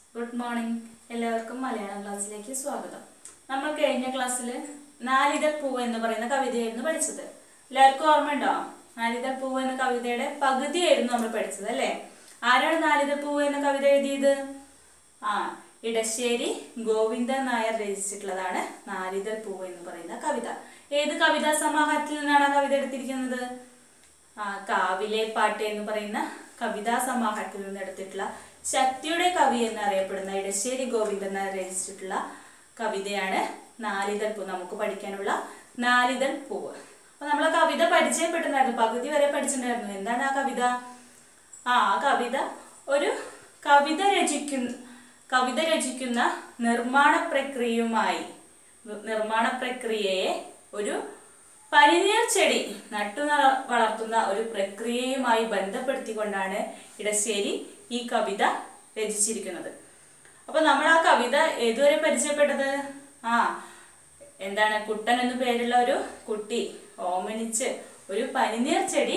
good morning എല്ലാവർക്കും മലയാളം ക്ലാസ്സിലേക്ക് സ്വാഗതം നമ്മൾ കഴിഞ്ഞ ക്ലാസ്സിൽ നാലിതൾ പൂവ് എന്ന് പറയുന്ന കവിതയായിരുന്നു പഠിച്ചത് എല്ലാവർക്കും ഓർമ്മയുണ്ടോ നാലിതൾ പൂവ് എന്ന കവിതയുടെ പകുതിയായിരുന്നു നമ്മൾ പഠിച്ചത് അല്ലേ ആരാണ് നാലിതൾ പൂവ് എന്ന കവിത എഴുതിയത് ആ ഇടശ്ശേരി ഗോവിന്ദൻ നായർ രചിച്ചിട്ടുള്ളതാണ് നാലിതൾ പൂവ് എന്ന് പറയുന്ന കവിത ഏത് കവിതാ സമാഹാരത്തിൽ നിന്നാണ് ആ കവിത എടുത്തിരിക്കുന്നത് ആ കാവിലെ പാട്ട് എന്ന് പറയുന്ന കവിതാ സമാഹാരത്തിൽ നിന്ന് എടുത്തിട്ടുള്ള ശക്തിയുടെ കവി എന്നറിയപ്പെടുന്ന ഇടശ്ശേരി ഗോവിന്ദൻ നായർ രചിച്ചിട്ടുള്ള കവിതയാണ് നാലിതൾ പൂ നമുക്ക് പഠിക്കാനുള്ള നാലിതൾ പൂവ് അപ്പൊ നമ്മൾ ആ കവിത പരിചയപ്പെട്ടിട്ടുണ്ടായിരുന്നു പകുതി വരെ പഠിച്ചിട്ടുണ്ടായിരുന്നു എന്താണ് ആ കവിത ആ ആ കവിത ഒരു കവിത രചിക്കുന്ന കവിത രചിക്കുന്ന നിർമ്മാണ പ്രക്രിയയുമായി നിർമ്മാണ പ്രക്രിയയെ ഒരു പനിനീർ ചെടി നട്ടു ന- വളർത്തുന്ന ഒരു പ്രക്രിയയുമായി ബന്ധപ്പെടുത്തിക്കൊണ്ടാണ് ഇടശ്ശേരി ഈ കവിത രചിച്ചിരിക്കുന്നത് അപ്പൊ നമ്മൾ ആ കവിത ഏതുവരെ പരിചയപ്പെട്ടത് ആ എന്താണ് കുട്ടൻ എന്നു പേരുള്ള ഒരു കുട്ടി ഓമനിച്ച് ഒരു പനിനീർ ചെടി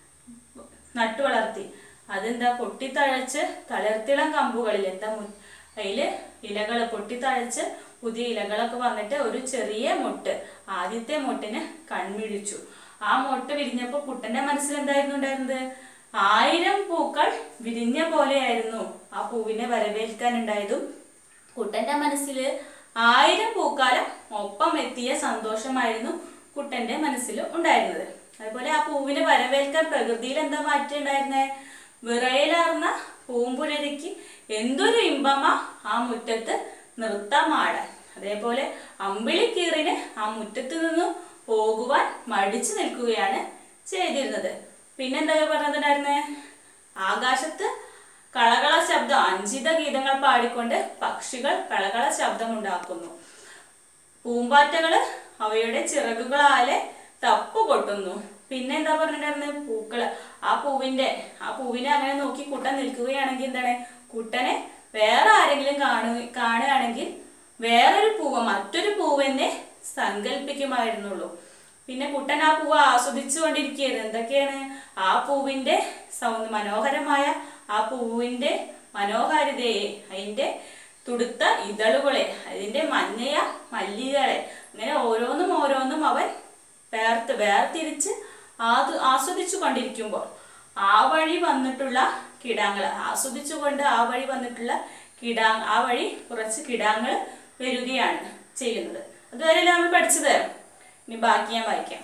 നട്ടു വളർത്തി അതെന്താ പൊട്ടിത്തഴച്ച് തളിർത്തിളം കമ്പുകളിൽ എന്താ മു- അതില് ഇലകൾ പൊട്ടിത്തഴച്ച് പുതിയ ഇലകളൊക്കെ വന്നിട്ട് ഒരു ചെറിയ മൊട്ട് ആദ്യത്തെ മൊട്ടിന് കൺമിഴിച്ചു ആ മൊട്ട് വിരിഞ്ഞപ്പോ കുട്ടന്റെ മനസ്സിൽ എന്തായിരുന്നു ഉണ്ടായിരുന്നത് ആയിരം പൂക്കൾ വിരിഞ്ഞ പോലെയായിരുന്നു ആ പൂവിനെ വരവേൽക്കാനുണ്ടായതും കുട്ടന്റെ മനസ്സില് ആയിരം പൂക്കാലം ഒപ്പം എത്തിയ സന്തോഷമായിരുന്നു കുട്ടന്റെ മനസ്സിൽ ഉണ്ടായിരുന്നത് അതുപോലെ ആ പൂവിനെ വരവേൽക്കാൻ പ്രകൃതിയിൽ എന്താ മാറ്റം ഉണ്ടായിരുന്നേ വിറയലാർന്ന പൂമ്പുലരിക്ക് എന്തൊരു ഇമ്പമാ ആ മുറ്റത്ത് നൃത്തമാടാൻ അതേപോലെ അമ്പിളിക്കീറിന് ആ മുറ്റത്ത് നിന്നും പോകുവാൻ മടിച്ചു നിൽക്കുകയാണ് ചെയ്തിരുന്നത് പിന്നെന്താ പറഞ്ഞിട്ടുണ്ടായിരുന്നേ ആകാശത്ത് കളകള ശബ്ദം അഞ്ചിത ഗീതങ്ങൾ പാടിക്കൊണ്ട് പക്ഷികൾ കളകള ശബ്ദമുണ്ടാക്കുന്നു പൂമ്പാറ്റകള് അവയുടെ ചിറകുകളാലെ തപ്പു കൊട്ടുന്നു പിന്നെ എന്താ പറഞ്ഞിട്ടുണ്ടായിരുന്നത് പൂക്കള് ആ പൂവിന്റെ ആ പൂവിനെ അങ്ങനെ നോക്കി കുട്ടൻ നിൽക്കുകയാണെങ്കിൽ എന്താണ് കുട്ടനെ വേറെ ആരെങ്കിലും കാണു കാണുകയാണെങ്കിൽ വേറൊരു പൂവ് മറ്റൊരു പൂവെന്നെ സങ്കല്പിക്കുമായിരുന്നുള്ളൂ പിന്നെ കുട്ടൻ ആ പൂവ് ആസ്വദിച്ചു കൊണ്ടിരിക്കുകയായിരുന്നു എന്തൊക്കെയാണ് ആ പൂവിന്റെ സൗന്ദ മനോഹരമായ ആ പൂവിന്റെ മനോഹാരിതയെ അതിന്റെ തുടുത്ത ഇതളുകളെ അതിന്റെ മഞ്ഞയ മല്ലികളെ അങ്ങനെ ഓരോന്നും ഓരോന്നും അവൻ വേർത്ത് വേർതിരിച്ച് ആത് ആസ്വദിച്ചു കൊണ്ടിരിക്കുമ്പോൾ ആ വഴി വന്നിട്ടുള്ള കിടാങ്ങൾ ആസ്വദിച്ചുകൊണ്ട് ആ വഴി വന്നിട്ടുള്ള കിടാ ആ വഴി കുറച്ച് കിടാങ്ങൾ വരികയാണ് ചെയ്യുന്നത് അതുവരെ നമ്മൾ പഠിച്ചത് ഇനി ബാക്കി ഞാൻ വായിക്കാം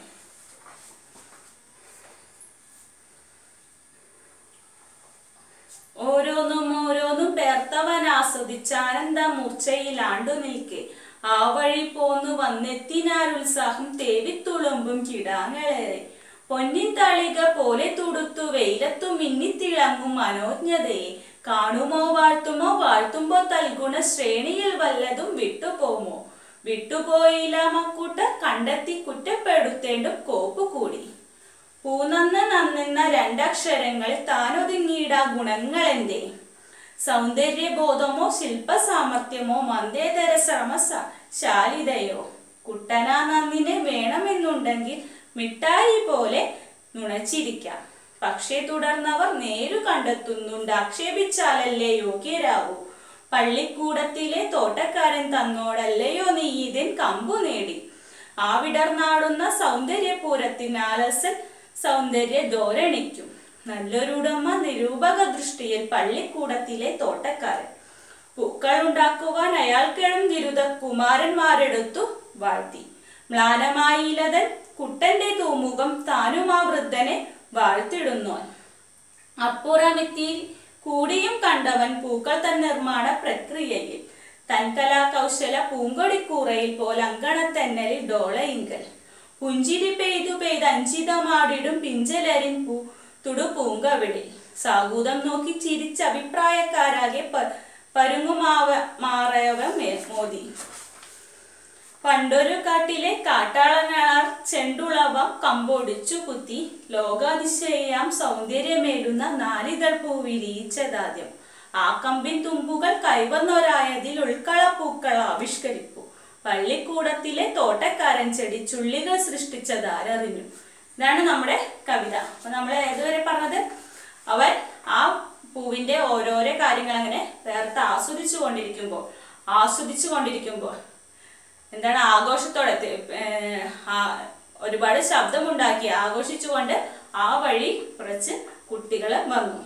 ഓരോന്നും ഓരോന്നും പേർത്തവൻ ആസ്വദിച്ച് ആനന്ദ മൂർച്ചയിലാണ്ടു നിൽക്കെ ആ വഴി പോന്നു വന്നെത്തിനാൽ ഉത്സാഹം തേവിത്തുളുമ്പും കിടാങ്ങളേറെ പൊന്നിൻ തളിക പോലെ തുടുത്തു വെയിലത്തു മിന്നിത്തിളങ്ങും മനോജ്ഞതയെ കാണുമോ വാഴ്ത്തുമോ വാഴ്ത്തുമ്പോ തൽഗുണ ശ്രേണിയിൽ വല്ലതും വിട്ടുപോമോ വിട്ടുപോയില്ല മക്കൂട്ടർ കണ്ടെത്തി കുറ്റപ്പെടുത്തേണ്ടും കോപ്പ് കൂടി പൂനന്ന് നന്നെന്ന രണ്ടക്ഷരങ്ങളിൽ താനൊതുങ്ങിയിട ഗുണങ്ങളെന്തേ സൗന്ദര്യബോധമോ ശില്പ സാമർഥ്യമോ മന്ദേതര ശ്രമ സ- ശാലിതയോ കുട്ടനാ നന്ദിനെ വേണമെന്നുണ്ടെങ്കിൽ മിഠായി പോലെ നുണച്ചിരിക്കാം പക്ഷേ തുടർന്നവർ നേരു കണ്ടെത്തുന്നുണ്ട് ആക്ഷേപിച്ചാലല്ലേ യോഗ്യരാവൂ പള്ളിക്കൂടത്തിലെ തോട്ടക്കാരൻ തന്നോടല്ലയോ നീ ഇതിൻ കമ്പു നേടി ആ വിടർന്നാടുന്ന സൗന്ദര്യപൂരത്തിനാലസൻ സൗന്ദര്യ ധോരണിക്കും നല്ലൊരുടമ നിരൂപക ദൃഷ്ടിയിൽ പള്ളിക്കൂടത്തിലെ തോട്ടക്കാരൻ പൂക്കൾ ഉണ്ടാക്കുവാൻ അയാൾക്കെഴും ഗിരുത കുമാരന്മാരെടുത്തു വാഴ്ത്തി മ്ലാനമായിലതൻ കുട്ടന്റെ തൂമുഖം താനും ആ വൃദ്ധനെ വാഴ്ത്തിടുന്നു അപ്പുറമെത്തി കൂടിയും കണ്ടവൻ പൂക്കൾ തൻ നിർമ്മാണ പ്രക്രിയയിൽ തൻ കലാകൗശല പൂങ്കൊടിക്കൂറയിൽ പോൽ അങ്കണത്തെന്നലിൽ ഡോളയിങ്കൽ പുഞ്ചിരി പെയ്തു പെയ്ത് അഞ്ചിതമാടിടും പിഞ്ചലരിൻ പൂ തുടു പൂങ്കവിളിൽ സാഗൂതം നോക്കി ചിരിച്ച അഭിപ്രായക്കാരാകെ പ- പരുങ്ങുമാവ മാറയവ മേ- മോദി പണ്ടൊരു കാട്ടിലെ കാട്ടാളനാർ ചെണ്ടുളവം കമ്പൊടിച്ചു കുത്തി ലോകാതിശയാം സൗന്ദര്യമേലുന്ന നാലിതൾ പൂ വിരിയിച്ചതാദ്യം ആ കമ്പിൻ തുമ്പുകൾ കൈവന്നൊരായതിൽ ഉൾക്കളപ്പൂക്കൾ ആവിഷ്കരിപ്പു പള്ളിക്കൂടത്തിലെ തോട്ടക്കാരൻ ചെടി ചുള്ളികൾ സൃഷ്ടിച്ചതാരറിഞ്ഞു ഇതാണ് നമ്മുടെ കവിത അപ്പൊ നമ്മൾ ഏതുവരെ പറഞ്ഞത് അവൻ ആ പൂവിന്റെ ഓരോരോ കാര്യങ്ങൾ അങ്ങനെ വേർത്ത് ആസ്വദിച്ചു കൊണ്ടിരിക്കുമ്പോൾ ആസ്വദിച്ചു കൊണ്ടിരിക്കുമ്പോൾ എന്താണ് ആഘോഷത്തോടെ തെ- ഏർ ആ- ഒരുപാട് ശബ്ദമുണ്ടാക്കി ആഘോഷിച്ചുകൊണ്ട് ആ വഴി കുറച്ച് കുട്ടികൾ വന്നു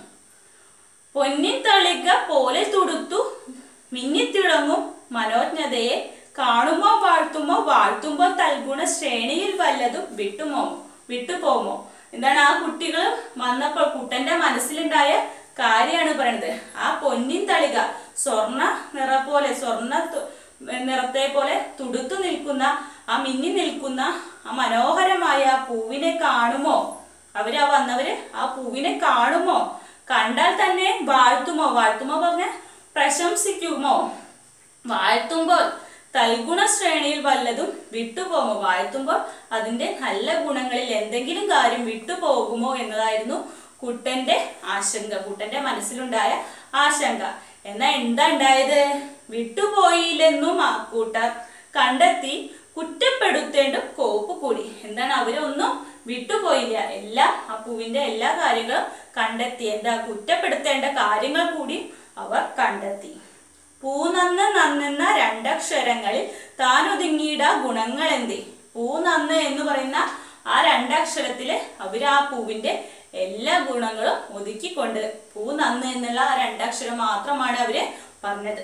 പൊന്നിൻ തളിക പോലെ തുടുത്തു മിന്നിത്തിളങ്ങും മനോജ്ഞതയെ കാണുമോ വാഴ്ത്തുമോ വാഴ്ത്തുമ്പോ തൽഗുണ ശ്രേണിയിൽ വല്ലതും വിട്ടുമോ വിട്ടുപോമോ എന്താണ് ആ കുട്ടികൾ വന്നപ്പോൾ കുട്ടന്റെ മനസ്സിലുണ്ടായ കാര്യമാണ് പറയുന്നത് ആ പൊന്നിൻ തളിക സ്വർണ്ണ നിറ പോലെ സ്വർണ്ണ തു- നിറത്തെ പോലെ തുടുത്തു നിൽക്കുന്ന ആ മിന്നി നിൽക്കുന്ന ആ മനോഹരമായ ആ പൂവിനെ കാണുമോ അവര് ആ വന്നവര് ആ പൂവിനെ കാണുമോ കണ്ടാൽ തന്നെ വാഴ്ത്തുമോ വാഴ്ത്തുമോ പറഞ്ഞ പ്രശംസിക്കുമോ വാഴ്ത്തുമ്പോൾ തൽഗുണ ശ്രേണിയിൽ വല്ലതും വിട്ടുപോകുമോ വാഴ്ത്തുമ്പോൾ അതിന്റെ നല്ല ഗുണങ്ങളിൽ എന്തെങ്കിലും കാര്യം വിട്ടുപോകുമോ എന്നതായിരുന്നു കുട്ടന്റെ ആശങ്ക കുട്ടന്റെ മനസ്സിലുണ്ടായ ആശങ്ക എന്നാ എന്താ ഉണ്ടായത് വിട്ടുപോയില്ലെന്നും ആ കൂട്ടർ കണ്ടെത്തി കുറ്റപ്പെടുത്തേണ്ട കോപ്പ് കൂടി എന്താണ് അവരൊന്നും വിട്ടുപോയില്ല എല്ലാ ആ പൂവിന്റെ എല്ലാ കാര്യങ്ങളും കണ്ടെത്തി എന്താ കുറ്റപ്പെടുത്തേണ്ട കാര്യങ്ങൾ കൂടി അവർ കണ്ടെത്തി പൂ നന്ന് നന്നെന്ന രണ്ടക്ഷരങ്ങളിൽ താൻ ഒതുങ്ങിയിട ഗുണങ്ങൾ എന്തേ പൂ നന്ന് എന്ന് പറയുന്ന ആ രണ്ടക്ഷരത്തില് അവര് ആ പൂവിന്റെ എല്ലാ ഗുണങ്ങളും ഒതുക്കിക്കൊണ്ട് പൂ നന്ന് എന്നുള്ള ആ രണ്ടക്ഷരം മാത്രമാണ് അവര് പറഞ്ഞത്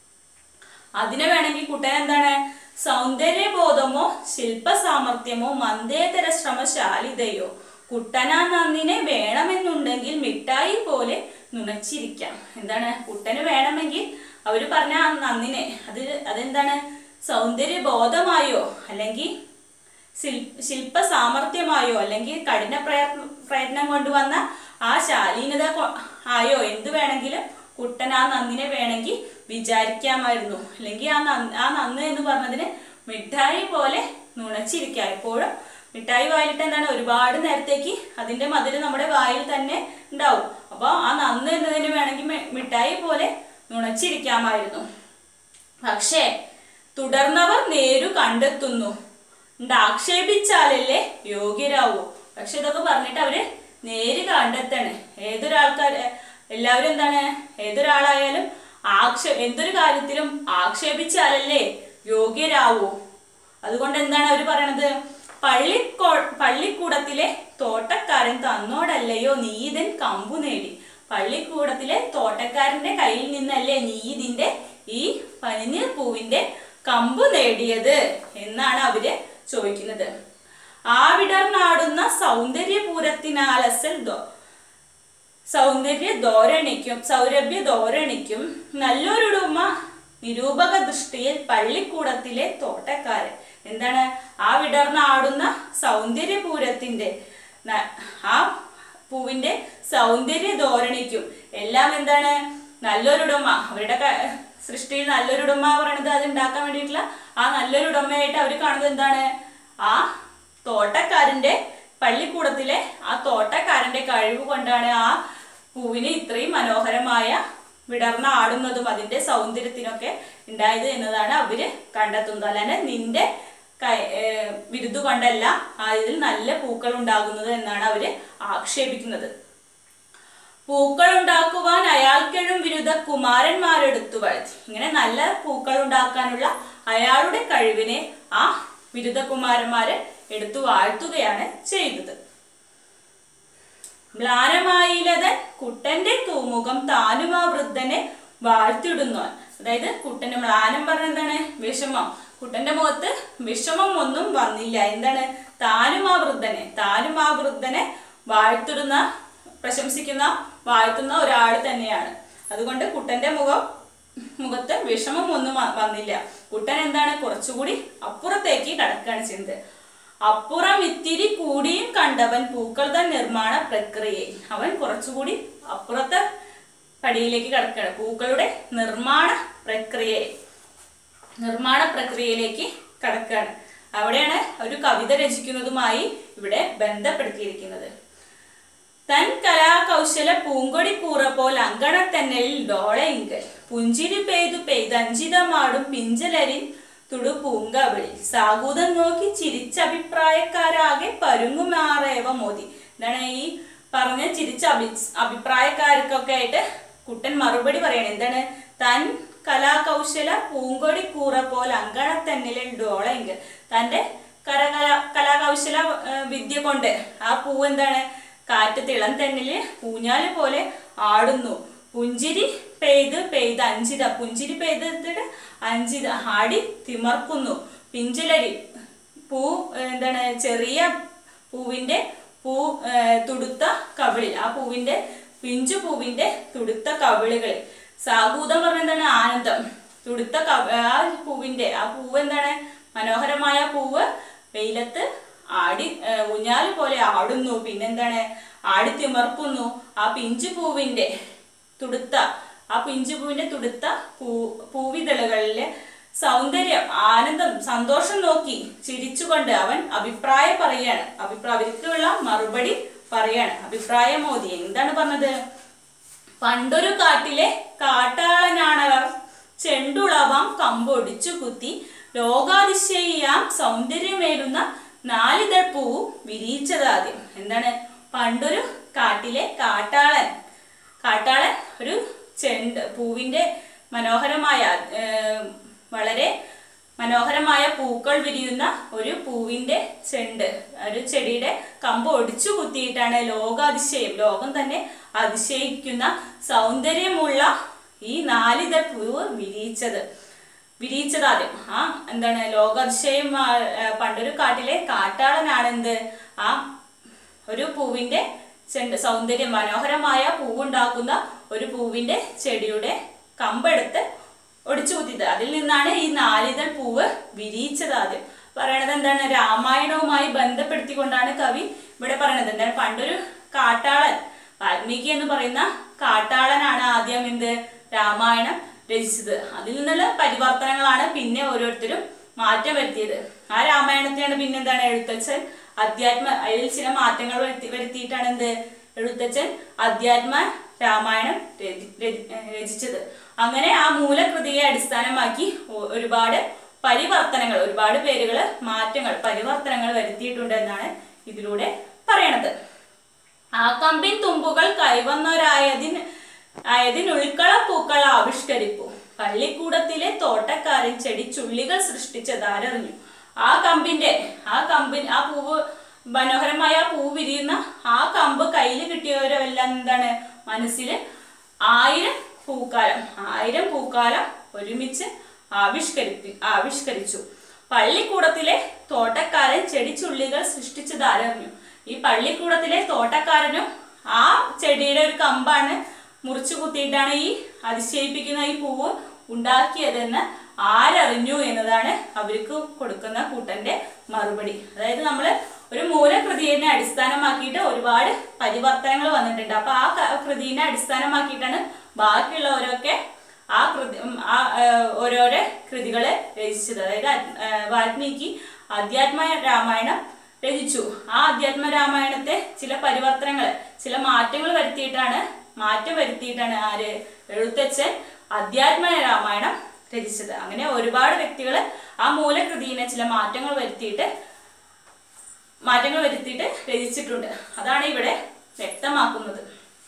അതിനെ വേണമെങ്കിൽ കുട്ടൻ എന്താണ് സൗന്ദര്യബോധമോ ശില്പ സാമർഥ്യമോ മന്ദേതര ശ്രമശാലിതയോ കുട്ടനാ നന്ദിനെ വേണമെന്നുണ്ടെങ്കിൽ മിഠായി പോലെ നുണച്ചിരിക്കാം എന്താണ് കുട്ടന് വേണമെങ്കിൽ അവര് പറഞ്ഞ ആ നന്ദിനെ അത് അതെന്താണ് സൗന്ദര്യ ബോധമായോ അല്ലെങ്കിൽ ശിൽ- ശില്പ സാമർഥ്യമായോ അല്ലെങ്കിൽ കഠിന പ്രയത്നം പ്രയത്നം കൊണ്ടുവന്ന ആ ശാലീനത കൊ- ആയോ എന്ത് വേണമെങ്കിലും കുട്ടൻ ആ നന്ദിനെ വേണമെങ്കിൽ വിചാരിക്കാമായിരുന്നു അല്ലെങ്കിൽ ആ നന്ദി ആ നന്ന് എന്ന് പറഞ്ഞതിന് മിഠായി പോലെ നുണച്ചിരിക്കുക എപ്പോഴും മിഠായി വായിലിട്ട് എന്താണ് ഒരുപാട് നേരത്തേക്ക് അതിന്റെ മധുരം നമ്മുടെ വായിൽ തന്നെ ഉണ്ടാവും അപ്പൊ ആ നന്ന് എന്നതിന് വേണമെങ്കിൽ മി- മിഠായി പോലെ നുണച്ചിരിക്കാമായിരുന്നു പക്ഷേ തുടർന്നവർ നേരു കണ്ടെത്തുന്നു ഉണ്ട് ആക്ഷേപിച്ചാലല്ലേ യോഗ്യരാവൂ പക്ഷെ ഇതൊക്കെ പറഞ്ഞിട്ട് അവര് നേര് കണ്ടെത്തണ് ഏതൊരാൾക്കാർ എല്ലാവരും എന്താണ് ഏതൊരാളായാലും ആക്ഷേ എന്തൊരു കാര്യത്തിലും ആക്ഷേപിച്ചാലല്ലേ യോഗ്യരാവൂ അതുകൊണ്ട് എന്താണ് അവർ പറയണത് പള്ളിക്കോ പള്ളിക്കൂടത്തിലെ തോട്ടക്കാരൻ തന്നോടല്ലയോ നീ ഇതിൻ കമ്പു നേടി പള്ളിക്കൂടത്തിലെ തോട്ടക്കാരന്റെ കയ്യിൽ നിന്നല്ലേ നീ ഇതിന്റെ ഈ പനിനീർ പൂവിന്റെ കമ്പു നേടിയത് എന്നാണ് അവര് ചോദിക്കുന്നത് ആവിടർന്നാടുന്ന സൗന്ദര്യപൂരത്തിനാലസൽ ദോ സൗന്ദര്യ ധോരണിക്കും സൗരഭ്യ ധോരണിക്കും നല്ലൊരുടുമ നിരൂപക ദൃഷ്ടിയിൽ പള്ളിക്കൂടത്തിലെ തോട്ടക്കാരൻ എന്താണ് ആ വിടർന്നാടുന്ന സൗന്ദര്യപൂരത്തിന്റെ ന- ആ പൂവിന്റെ സൗന്ദര്യ ധോരണിക്കും എല്ലാം എന്താണ് നല്ലൊരുടമ അവരുടെ ക- സൃഷ്ടിയിൽ നല്ലൊരുടമ പറയണത് അത് ഉണ്ടാക്കാൻ വേണ്ടിയിട്ടുള്ള ആ നല്ലൊരുടമയായിട്ട് അവർ കാണുന്നത് എന്താണ് ആ തോട്ടക്കാരന്റെ പള്ളിക്കൂടത്തിലെ ആ തോട്ടക്കാരന്റെ കഴിവ് കൊണ്ടാണ് ആ പൂവിന് ഇത്രയും മനോഹരമായ വിടർന്ന ആടുന്നതും അതിന്റെ സൗന്ദര്യത്തിനൊക്കെ ഉണ്ടായത് എന്നതാണ് അവര് കണ്ടെത്തുന്നത് അല്ലാതെ നിന്റെ കൈ- ഏർ വിരുദ് കൊണ്ടല്ല അതിൽ നല്ല പൂക്കൾ ഉണ്ടാകുന്നത് എന്നാണ് അവര് ആക്ഷേപിക്കുന്നത് പൂക്കൾ ഉണ്ടാക്കുവാൻ അയാൾക്കെഴും വിരുദ്ധ കുമാരന്മാരെടുത്തു വളർത്തി ഇങ്ങനെ നല്ല പൂക്കൾ ഉണ്ടാക്കാനുള്ള അയാളുടെ കഴിവിനെ ആ വിരുദ്ധ കുമാരന്മാര് എടുത്തു വാഴ്ത്തുകയാണ് ചെയ്തത് മ്ലാനമായില്ലതൻ കുട്ടന്റെ തൂമുഖം താനും ആ വൃദ്ധനെ വാഴ്ത്തിടുന്നു അതായത് കുട്ടന്റെ മ്ലാനം പറഞ്ഞ എന്താണ് വിഷമം കുട്ടന്റെ മുഖത്ത് വിഷമം ഒന്നും വന്നില്ല എന്താണ് താനും ആ വൃദ്ധനെ താനും ആ വൃദ്ധനെ വാഴ്ത്തിടുന്ന പ്രശംസിക്കുന്ന വാഴ്ത്തുന്ന ഒരാൾ തന്നെയാണ് അതുകൊണ്ട് കുട്ടന്റെ മുഖം മുഖത്ത് വിഷമം ഒന്നും വ- വന്നില്ല കുട്ടൻ എന്താണ് കുറച്ചുകൂടി അപ്പുറത്തേക്ക് കടക്കുകയാണ് ചെയ്യുന്നത് അപ്പുറം ഇത്തിരി കൂടിയും കണ്ടവൻ പൂക്കളുടെ നിർമ്മാണ പ്രക്രിയയിൽ അവൻ കുറച്ചുകൂടി അപ്പുറത്തെ പടിയിലേക്ക് കടക്കുകയാണ് പൂക്കളുടെ നിർമ്മാണ പ്രക്രിയയിൽ നിർമ്മാണ പ്രക്രിയയിലേക്ക് കടക്കുകയാണ് അവിടെയാണ് ഒരു കവിത രചിക്കുന്നതുമായി ഇവിടെ ബന്ധപ്പെടുത്തിയിരിക്കുന്നത് തൻ കലാകൗശല പൂങ്കൊടി കൂറ പോൽ അങ്കണത്തന്നലിൽ ഡോളയിങ്കൽ പുഞ്ചിരി പെയ്തു പെയ്തഞ്ചിതമാടും പിഞ്ചലരിൻ തുടു പൂങ്കവിളി സാഗൂതം നോക്കി ചിരിച്ചഭിപ്രായക്കാരാകെ പരുങ്ങുമാറേവ മോദി എന്താണ് ഈ പറഞ്ഞ് ചിരിച്ച അഭി അഭിപ്രായക്കാർക്കൊക്കെ ആയിട്ട് കുട്ടൻ മറുപടി പറയണം എന്താണ് തൻ കലാകൗശല പൂങ്കൊടി കൂറ പോലെ അങ്കണത്തന്നിലെ ഡോളെങ്കിൽ തന്റെ കരകല കലാകൗശല ആ, വിദ്യ കൊണ്ട് ആ പൂ എന്താണ് കാറ്റത്ത് ഇളം തെന്നില് ഊഞ്ഞാല് പോലെ ആടുന്നു പുഞ്ചിരി പെയ്ത് പെയ്ത് അഞ്ചിത പുഞ്ചിരി പെയ്തിട്ട് അഞ്ചിത ആടി തിമർക്കുന്നു പിഞ്ചുലരി പൂ ഏ, എന്താണ് ചെറിയ പൂവിന്റെ പൂ ഏ, തുടുത്ത കവിളിൽ ആ പൂവിന്റെ പിഞ്ചു പൂവിന്റെ തുടുത്ത കവിളുകളിൽ സാഗൂതം പറഞ്ഞ എന്താണ് ആനന്ദം തുടുത്ത കവ- ആ പൂവിന്റെ ആ പൂവ് എന്താണ് മനോഹരമായ പൂവ് വെയിലത്ത് ആടി ഏ, ഊഞ്ഞാല് പോലെ ആടുന്നു പിന്നെന്താണ് ആടി തിമർക്കുന്നു ആ പിഞ്ചു പൂവിന്റെ തുടുത്ത ആ പിഞ്ചു പൂവിന്റെ തുടുത്ത പൂ പൂവിതളുകളിലെ സൗന്ദര്യം ആനന്ദം സന്തോഷം നോക്കി ചിരിച്ചുകൊണ്ട് അവൻ അഭിപ്രായം പറയാണ് അഭിപ്രായ അവർക്കുള്ള മറുപടി പറയാണ് അഭിപ്രായം മോദി എന്താണ് പറഞ്ഞത് പണ്ടൊരു കാട്ടിലെ കാട്ടാളനാണവർ ചെണ്ടുളവാം കമ്പൊടിച്ചു കുത്തി ലോകാതിശയാം സൗന്ദര്യമേറുന്ന നാലിതൾ പൂ വിരിയിച്ചതാദ്യം എന്താണ് പണ്ടൊരു കാട്ടിലെ കാട്ടാളൻ കാട്ടാളൻ ഒരു ചെണ്ട് പൂവിന്റെ മനോഹരമായ ഏർ, വളരെ മനോഹരമായ പൂക്കൾ വിരിയുന്ന ഒരു പൂവിന്റെ ചെണ്ട് ഒരു ചെടിയുടെ കമ്പ് ഒടിച്ചു കുത്തിയിട്ടാണ് ലോകാതിശയം ലോകം തന്നെ അതിശയിക്കുന്ന സൗന്ദര്യമുള്ള ഈ നാലിത പൂവ് വിരിയിച്ചത് വിരിയിച്ചത് ആദ്യം ആ എന്താണ് ലോകാതിശയം ആ, ആ, പണ്ടൊരു കാട്ടിലെ കാട്ടാളനാണെന്ത് ആ ഒരു പൂവിന്റെ ചെണ്ട് സൗന്ദര്യം മനോഹരമായ പൂവുണ്ടാക്കുന്ന ഒരു പൂവിന്റെ ചെടിയുടെ കമ്പെടുത്ത് ഒടിച്ചു കുത്തിയത് അതിൽ നിന്നാണ് ഈ നാലിതൾ പൂവ് വിരിയിച്ചത് ആദ്യം പറയണത് എന്താണ് രാമായണവുമായി ബന്ധപ്പെടുത്തിക്കൊണ്ടാണ് കവി ഇവിടെ പറയണത് എന്താണ് പണ്ടൊരു കാട്ടാളൻ വാൽമീകി എന്ന് പറയുന്ന കാട്ടാളനാണ് ആദ്യം എന്ത് രാമായണം രചിച്ചത് അതിൽ നിന്നുള്ള പരിവർത്തനങ്ങളാണ് പിന്നെ ഓരോരുത്തരും മാറ്റം വരുത്തിയത് ആ രാമായണത്തെയാണ് പിന്നെ എന്താണ് എഴുത്തച്ഛൻ അധ്യാത്മ അതിൽ ചില മാറ്റങ്ങൾ വരുത്തി വരുത്തിയിട്ടാണ് എന്ത് എഴുത്തച്ഛൻ അധ്യാത്മ രാമായണം രചി- രചി- രചിച്ചത് അങ്ങനെ ആ മൂലകൃതിയെ അടിസ്ഥാനമാക്കി ഒ- ഒരുപാട് പരിവർത്തനങ്ങൾ ഒരുപാട് പേരുകൾ മാറ്റങ്ങൾ പരിവർത്തനങ്ങൾ വരുത്തിയിട്ടുണ്ട് എന്നാണ് ഇതിലൂടെ പറയണത് ആ കമ്പിൻ തുമ്പുകൾ കൈവന്നവരായതിന് ആയതിനുൾക്കള പൂക്കൾ ആവിഷ്കരിപ്പു പള്ളിക്കൂടത്തിലെ തോട്ടക്കാരൻ ചെടി ചുള്ളികൾ സൃഷ്ടിച്ചതാരറിഞ്ഞു ആ കമ്പിന്റെ ആ കമ്പിൻ ആ പൂവ് മനോഹരമായ ആ പൂ വിരിയുന്ന ആ കമ്പ് കയ്യിൽ കിട്ടിയവരെല്ലാം എന്താണ് മനസ്സിൽ ആയിരം പൂക്കാലം ആയിരം പൂക്കാലം ഒരുമിച്ച് ആവിഷ്കരിപ്പി ആവിഷ്കരിച്ചു പള്ളിക്കൂടത്തിലെ തോട്ടക്കാരൻ ചെടിച്ചുള്ളികൾ സൃഷ്ടിച്ചതാരറിഞ്ഞു ഈ പള്ളിക്കൂടത്തിലെ തോട്ടക്കാരനും ആ ചെടിയുടെ ഒരു കമ്പാണ് മുറിച്ചു കുത്തിയിട്ടാണ് ഈ അതിശയിപ്പിക്കുന്ന ഈ പൂവ് ഉണ്ടാക്കിയതെന്ന് ആരറിഞ്ഞു എന്നതാണ് അവർക്ക് കൊടുക്കുന്ന കൂട്ടന്റെ മറുപടി അതായത് നമ്മൾ ഒരു മൂലകൃതിയെ അടിസ്ഥാനമാക്കിയിട്ട് ഒരുപാട് പരിവർത്തനങ്ങൾ വന്നിട്ടുണ്ട് അപ്പൊ ആ ക- കൃതിയെ അടിസ്ഥാനമാക്കിയിട്ടാണ് ബാക്കിയുള്ളവരൊക്കെ ആ കൃതി ഉം, ആ ഏർ, ഓരോരോ കൃതികള് രചിച്ചത് അതായത് അത്- ഏർ, വാൽമീകി അധ്യാത്മ രാമായണം രചിച്ചു ആ അധ്യാത്മ രാമായണത്തെ ചില പരിവർത്തനങ്ങൾ ചില മാറ്റങ്ങൾ വരുത്തിയിട്ടാണ് മാറ്റം വരുത്തിയിട്ടാണ് ആര് എഴുത്തച്ഛൻ അധ്യാത്മ രാമായണം രചിച്ചത് അങ്ങനെ ഒരുപാട് വ്യക്തികൾ ആ മൂലകൃതിയെ ചില മാറ്റങ്ങൾ വരുത്തിയിട്ട് മാറ്റങ്ങൾ വരുത്തിയിട്ട് രചിച്ചിട്ടുണ്ട് അതാണ് ഇവിടെ വ്യക്തമാക്കുന്നത്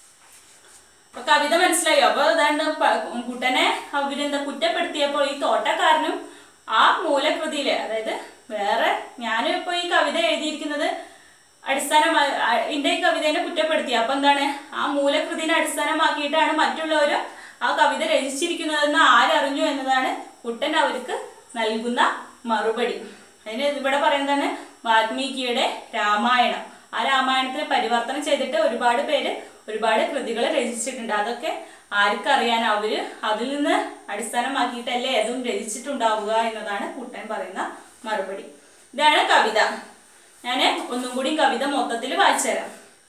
അപ്പൊ കവിത മനസ്സിലായോ അപ്പൊ അതാണ്ട് പ- കുട്ടനെ അവരെന്താ കുറ്റപ്പെടുത്തിയപ്പോൾ ഈ തോട്ടക്കാരനും ആ മൂലകൃതിയില് അതായത് വേറെ ഞാനും ഇപ്പൊ ഈ കവിത എഴുതിയിരിക്കുന്നത് അടിസ്ഥാനം എന്റെ ഈ കവിതേനെ കുറ്റപ്പെടുത്തി അപ്പൊ എന്താണ് ആ മൂലകൃതിനെ അടിസ്ഥാനമാക്കിയിട്ടാണ് മറ്റുള്ളവരും ആ കവിത രചിച്ചിരിക്കുന്നതെന്ന് ആരറിഞ്ഞു എന്നതാണ് കുട്ടൻ അവർക്ക് നൽകുന്ന മറുപടി അതിന് ഇവിടെ പറയുന്നതാണ് വാൽമീകിയുടെ രാമായണം ആ രാമായണത്തിന് പരിവർത്തനം ചെയ്തിട്ട് ഒരുപാട് പേര് ഒരുപാട് കൃതികൾ രചിച്ചിട്ടുണ്ട് അതൊക്കെ ആർക്കറിയാൻ അവര് അതിൽ നിന്ന് അടിസ്ഥാനമാക്കിയിട്ടല്ലേ അതും രചിച്ചിട്ടുണ്ടാവുക എന്നതാണ് കുട്ടൻ പറയുന്ന മറുപടി ഇതാണ് കവിത ഞാൻ ഒന്നും കൂടി കവിത മൊത്തത്തിൽ വായിച്ചു തരാം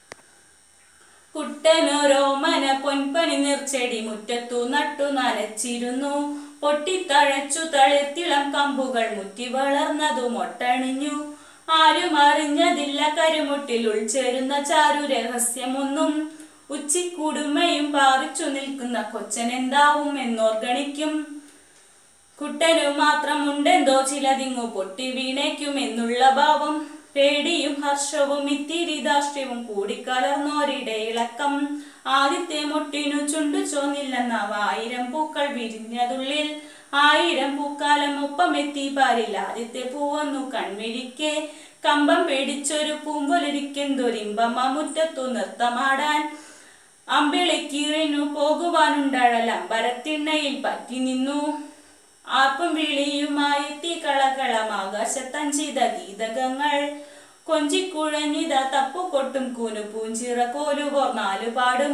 കുട്ടനോരോമന പൊൻപനി നിർച്ചെടി മുറ്റത്തു നട്ടു നനച്ചിരുന്നു പൊട്ടിത്തഴച്ചു തളിർത്തിളം കമ്പുകൾ മുറ്റി വളർന്നതു മൊട്ടണിഞ്ഞു ആരും അറിഞ്ഞതില്ല കരുമുട്ടിൽ ഉൾച്ചേരുന്ന ചാരു രഹസ്യമൊന്നും ഉച്ചിക്കുടുമയും പാറിച്ചു നിൽക്കുന്ന കൊച്ചനെന്താവും എന്നോർഗണിക്കും കുട്ടനു മാത്രമുണ്ടെന്തോ ചിലതിങ്ങു പൊട്ടി വീണേക്കും എന്നുള്ള ഭാവം പേടിയും ഹർഷവും ഇത്തിരി ധാർഷ്ട്യവും കൂടിക്കലർന്നോരിടെ ഇളക്കം ആദ്യത്തെ മുട്ടിനു ചുണ്ടു ചോന്നില്ലെന്നാവ ആയിരം പൂക്കൾ വിരിഞ്ഞതുള്ളിൽ ആയിരം പൂക്കാലം ഒപ്പമെത്തി പാരിൽ ആദ്യത്തെ പൂവന്നു കൺമിഴിക്കെ കമ്പം പേടിച്ചൊരു പൂമ്പൊലിരിക്കെന്തൊരിമ്പമ മുറ്റത്തു നൃത്തമാടാൻ അമ്പിളിക്കീറിനു പോകുവാനുണ്ടഴൽ അമ്പരത്തിണ്ണയിൽ പറ്റി നിന്നു ആർപ്പും വിളിയുമായി എത്തി കളകളം ആകാശത്തഞ്ചിത ഗീതകങ്ങൾ കൊഞ്ചിക്കുഴഞ്ഞിത തപ്പുകൊട്ടും കൂനു പൂഞ്ചിറ കോലുപോർ നാലുപാടും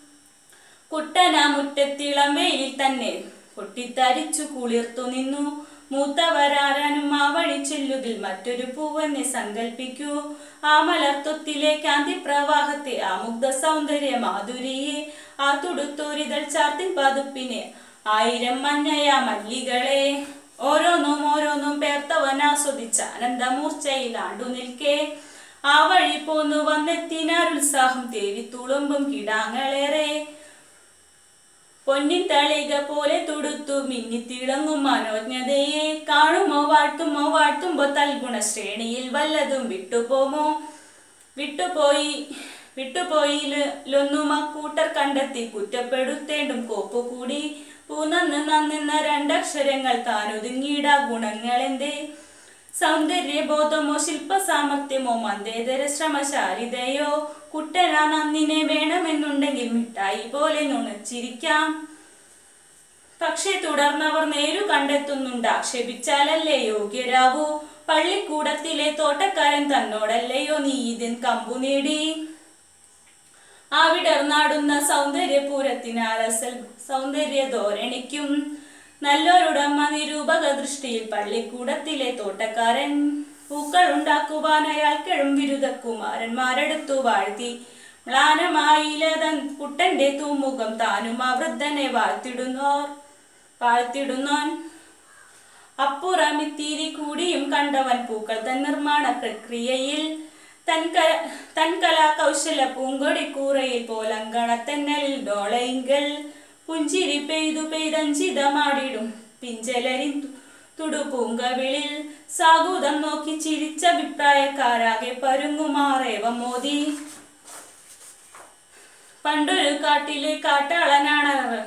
കുട്ടന മുറ്റത്തിളം വെയിലിൽ തന്നെ പൊട്ടിത്തരിച്ചു കുളിർത്തു നിന്നു മൂത്തവരാരാനും ആ വഴി ചെല്ലുകിൽ മറ്റൊരു പൂവെന്നെ സങ്കൽപ്പിക്കൂ ആ മലർത്തുത്തിലെ കാന്തി പ്രവാഹത്തെ ആ മുഗ്ധ സൗന്ദര്യ മാധുരിയെ ആ തുടുത്തോരിതൾ ചാർത്തിൻ പതുപ്പിനെ ആയിരം മഞ്ഞയ മല്ലികളെ ഓരോന്നും ഓരോന്നും പേർത്തവൻ ആസ്വദിച്ച ആനന്ദമൂർച്ചയിൽ ആണ്ടു നിൽക്കേ ആ വഴി പോന്നു വന്നെത്തിനാരുത്സാഹം തേവി തുളുമ്പും കിടാങ്ങളേറെ പൊന്നിൻ തളിക പോലെ തുടുത്തു മിന്നിത്തിളങ്ങും മനോജ്ഞതയെ കാണുമോ വാഴ്ത്തുമോ വാഴ്ത്തുമ്പോ തൽഗുണ ശ്രേണിയിൽ വല്ലതും വിട്ടുപോമോ വിട്ടുപോയി വിട്ടുപോയിലൊന്നും ആ കൂട്ടർ കണ്ടെത്തി കുറ്റപ്പെടുത്തേണ്ടും കോപ്പുകൂടി പൂനന്ന് നന്നെന്ന രണ്ടക്ഷരങ്ങൾ താനൊതുങ്ങിയിടാ ഗുണങ്ങളെന്തേ സൗന്ദര്യബോധമോ ശില്പ സാമർത്ഥ്യമോ മന്ദേതര ശ്രമശാലിതയോ കുട്ടനാ നന്ദിനെ വേണമെന്നുണ്ടെങ്കിൽ മിഠായി പോലെ നുണച്ചിരിക്കാം പക്ഷെ തുടർന്നവർ നേരു കണ്ടെത്തുന്നുണ്ട് ആക്ഷേപിച്ചാലല്ലേ യോഗ്യരാവൂ പള്ളിക്കൂടത്തിലെ തോട്ടക്കാരൻ തന്നോടല്ലയോ നീ ഇതിൻ കമ്പു നേടി ആ വിടർന്നാടുന്ന സൗന്ദര്യപൂരത്തിനാൽ അസൽ സൗന്ദര്യ ധോരണിക്കും നല്ലൊരുടമ നിരൂപക ദൃഷ്ടിയിൽ പള്ളിക്കൂടത്തിലെ തോട്ടക്കാരൻ പൂക്കൾ ഉണ്ടാക്കുവാൻ അയാൾക്കെഴും ബിരുദക്കുമാരന്മാരെടുത്തു വാഴ്ത്തി മ്ലാനമായില്ലതൻ കുട്ടന്റെ തൂമുഖം താനും ആ വൃദ്ധനെ വാഴ്ത്തിടുന്നോർ വാഴ്ത്തിടുന്നോൻ അപ്പുറമിത്തിരി കൂടിയും കണ്ടവൻ പൂക്കൾ തൻ നിർമ്മാണ പ്രക്രിയയിൽ തൻ ക തൻ കലാകൗശല പൂങ്കൊടി കൂറയിൽ പോലങ്കണത്തെന്നലിൽ ഡോളയിങ്കൽ പുഞ്ചിരി പെയ്തു പെയ്തഞ്ചിതമാടിടും പിഞ്ചലരിൻ തു- തുടുപൂങ്കവിളിൽ സാഗൂതം നോക്കി ചിരിച്ച അഭിപ്രായക്കാരാകെ പരുങ്ങുമാറേവ മോദി പണ്ടൊരു കാട്ടിലെ കാട്ടാളനാണവർ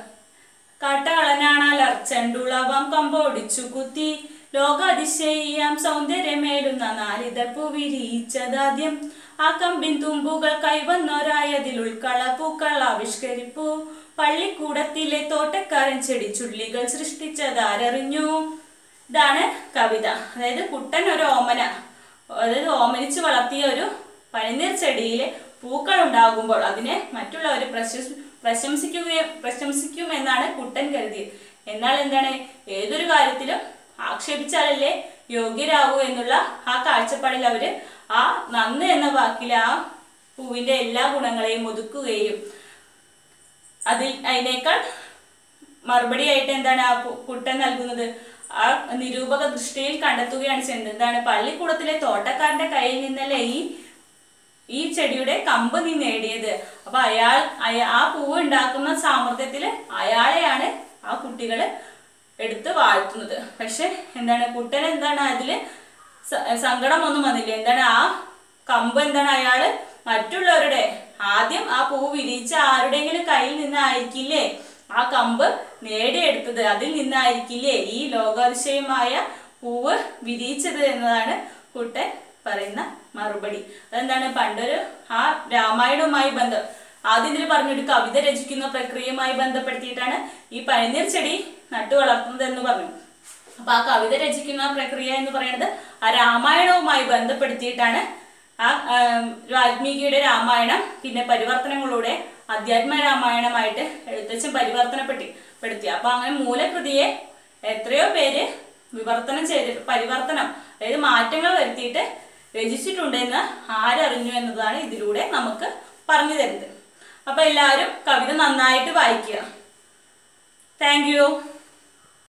കാട്ടാളനാണലർച്ചണ്ടുളവം കമ്പോടിച്ചു കുത്തി ലോകാതിശയാം സൗന്ദര്യമേലുന്ന നാലിതപ്പു വിരിയിച്ചതാദ്യം ആ കമ്പിൻ തുമ്പുകൾ കൈവന്നൊരായതിൽ ഉൾക്കള പൂക്കൾ ആവിഷ്കരിപ്പു പള്ളിക്കൂടത്തിലെ തോട്ടക്കാരൻ ചെടിച്ചുള്ളികൾ സൃഷ്ടിച്ചതാരറിഞ്ഞു ഇതാണ് കവിത അതായത് കുട്ടൻ ഒരു ഓമന അതായത് ഓമനിച്ച് വളർത്തിയ ഒരു പനിനീർ ചെടിയിലെ പൂക്കൾ ഉണ്ടാകുമ്പോൾ അതിനെ മറ്റുള്ളവർ പ്രശംസ പ്രശംസിക്കുകയും പ്രശംസിക്കുമെന്നാണ് കുട്ടൻ കരുതിയത് എന്നാൽ എന്താണ് ഏതൊരു കാര്യത്തിലും ആക്ഷേപിച്ചാലല്ലേ യോഗ്യരാകൂ എന്നുള്ള ആ കാഴ്ചപ്പാടിൽ അവര് ആ നന്ന് എന്ന വാക്കിൽ ആ പൂവിന്റെ എല്ലാ ഗുണങ്ങളെയും ഒതുക്കുകയും അതിൽ അതിനേക്കാൾ മറുപടിയായിട്ട് എന്താണ് ആ പു- കുട്ടൻ നൽകുന്നത് ആ നിരൂപക ദൃഷ്ടിയിൽ കണ്ടെത്തുകയാണ് ചെയ്യുന്നത് എന്താണ് പള്ളിക്കൂടത്തിലെ തോട്ടക്കാരന്റെ കയ്യിൽ നിന്നല്ലേ ഈ ഈ ചെടിയുടെ കമ്പ് നീ നേടിയത് അപ്പൊ അയാൾ അയ- ആ പൂവ് ഉണ്ടാക്കുന്ന സാമർഥ്യത്തില് അയാളെയാണ് ആ കുട്ടികള് എടുത്ത് വാഴ്ത്തുന്നത് പക്ഷെ എന്താണ് കുട്ടൻ എന്താണ് അതില് സ- സങ്കടമൊന്നും വന്നില്ല എന്താണ് ആ കമ്പ് എന്താണ് അയാള് മറ്റുള്ളവരുടെ ആദ്യം ആ പൂവ് വിരിയിച്ച ആരുടെയെങ്കിലും കയ്യിൽ നിന്നായിരിക്കില്ലേ ആ കമ്പ് നേടിയെടുത്തത് അതിൽ നിന്നായിരിക്കില്ലേ ഈ ലോകാതിശയമായ പൂവ് വിരിയിച്ചത് എന്നതാണ് കുട്ടൻ പറയുന്ന മറുപടി അതെന്താണ് പണ്ടൊരു ആ രാമായണവുമായി ബന്ധം ആദ്യം ഇതിൽ പറഞ്ഞൊരു കവിത രചിക്കുന്ന പ്രക്രിയയുമായി ബന്ധപ്പെടുത്തിയിട്ടാണ് ഈ പനിനീർ ചെടി നട്ടു വളർത്തുന്നത് എന്ന് പറഞ്ഞു അപ്പൊ ആ കവിത രചിക്കുന്ന പ്രക്രിയ എന്ന് പറയുന്നത് ആ രാമായണവുമായി ബന്ധപ്പെടുത്തിയിട്ടാണ് ആ ആം, വാൽമീകിയുടെ രാമായണം പിന്നെ പരിവർത്തനങ്ങളൂടെ അധ്യാത്മ രാമായണമായിട്ട് എഴുത്തച്ഛൻ പരിവർത്തനപ്പെട്ടി പെടുത്തി അപ്പൊ അങ്ങനെ മൂലകൃതിയെ എത്രയോ പേര് വിവർത്തനം ചെയ്ത് പരിവർത്തനം അതായത് മാറ്റങ്ങൾ വരുത്തിയിട്ട് രചിച്ചിട്ടുണ്ടെന്ന് ആരറിഞ്ഞു എന്നതാണ് ഇതിലൂടെ നമുക്ക് പറഞ്ഞു തരുന്നത് അപ്പൊ എല്ലാവരും കവിത നന്നായിട്ട് വായിക്കുക താങ്ക് യു